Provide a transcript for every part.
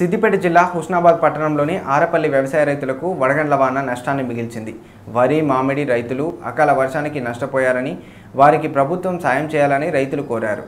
సిద్దిపేట జిల్లా హుస్నాబాద్ పట్టణంలోని ఆరపల్లి వ్యవసాయ రైతులకు వడగండ్ల వాన నష్టాన్ని మిగిల్చింది వరి మామిడి రైతులు అకాల వర్షానికి నష్టపోయారని వారికి ప్రభుత్వం సాయం చేయాలని రైతులు కోరారు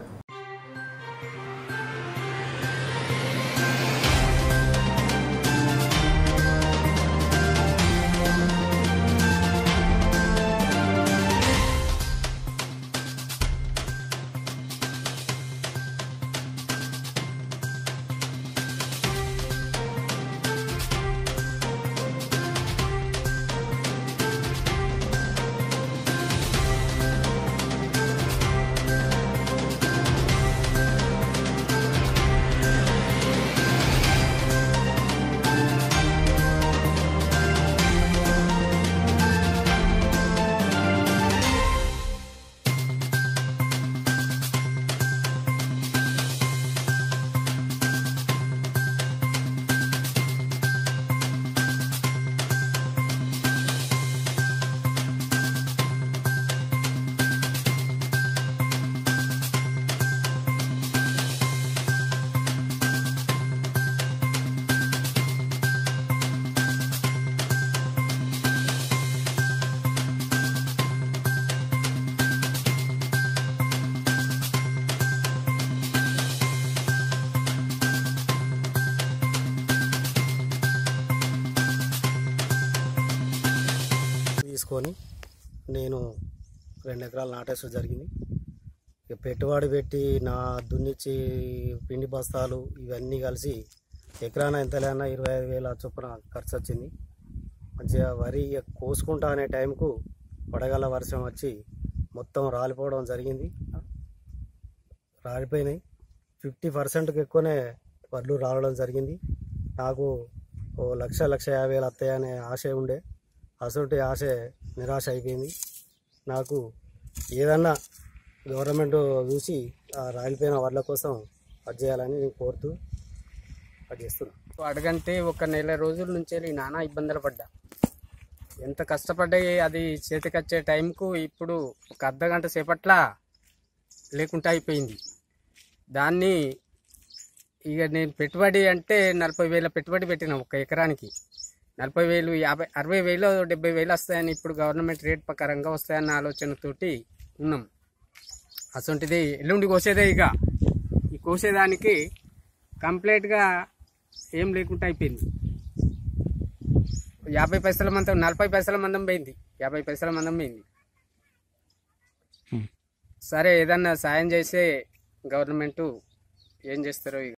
తీసుకొని నేను రెండు ఎకరాలు నాటేసడం జరిగింది ఇక పెట్టుబడి పెట్టి నా దున్నిచ్చి పిండి బస్తాలు ఇవన్నీ కలిసి ఎకరాన ఎంతలేనా ఇరవై ఐదు వేల చొప్పున ఖర్చు వచ్చింది మంచిగా వరి ఇక కోసుకుంటా అనే టైంకు వడగల వర్షం వచ్చి మొత్తం రాలిపోవడం జరిగింది రాలిపోయినాయి ఫిఫ్టీ పర్సెంట్కి ఎక్కువనే వడ్లు రావడం జరిగింది నాకు ఓ లక్ష లక్ష యాభై వేలు వస్తాయనే ఆశ ఉండే అసలు ఆశ నిరాశ అయిపోయింది నాకు ఏదన్నా గవర్నమెంట్ చూసి ఆ రాలిపోయిన వడ్ల కోసం అది చేయాలని నేను కోరుతూ అది చేస్తున్నాను అడగంటే ఒక నెల రోజుల నుంచి నానా ఇబ్బందులు పడ్డా ఎంత కష్టపడ్డా అది చేతికొచ్చే టైంకు ఇప్పుడు ఒక అర్ధ గంట సేపట్ల లేకుండా అయిపోయింది దాన్ని ఇక నేను పెట్టుబడి అంటే నలభై వేల పెట్టుబడి పెట్టిన ఒక ఎకరానికి నలభై వేలు యాభై అరవై వేలు డెబ్బై వేలు వస్తాయని ఇప్పుడు గవర్నమెంట్ రేట్ ప్రకారంగా వస్తాయన్న ఆలోచనతోటి ఉన్నాం అసొంటిది ఎల్లుండి కోసేదే ఇక ఈ కోసేదానికి కంప్లీట్గా ఏం లేకుండా అయిపోయింది యాభై పైసల మందం నలభై పైసల మందం పోయింది యాభై పైసల మందం పోయింది సరే ఏదన్నా సాయం చేసే గవర్నమెంట్ ఏం చేస్తారో ఇక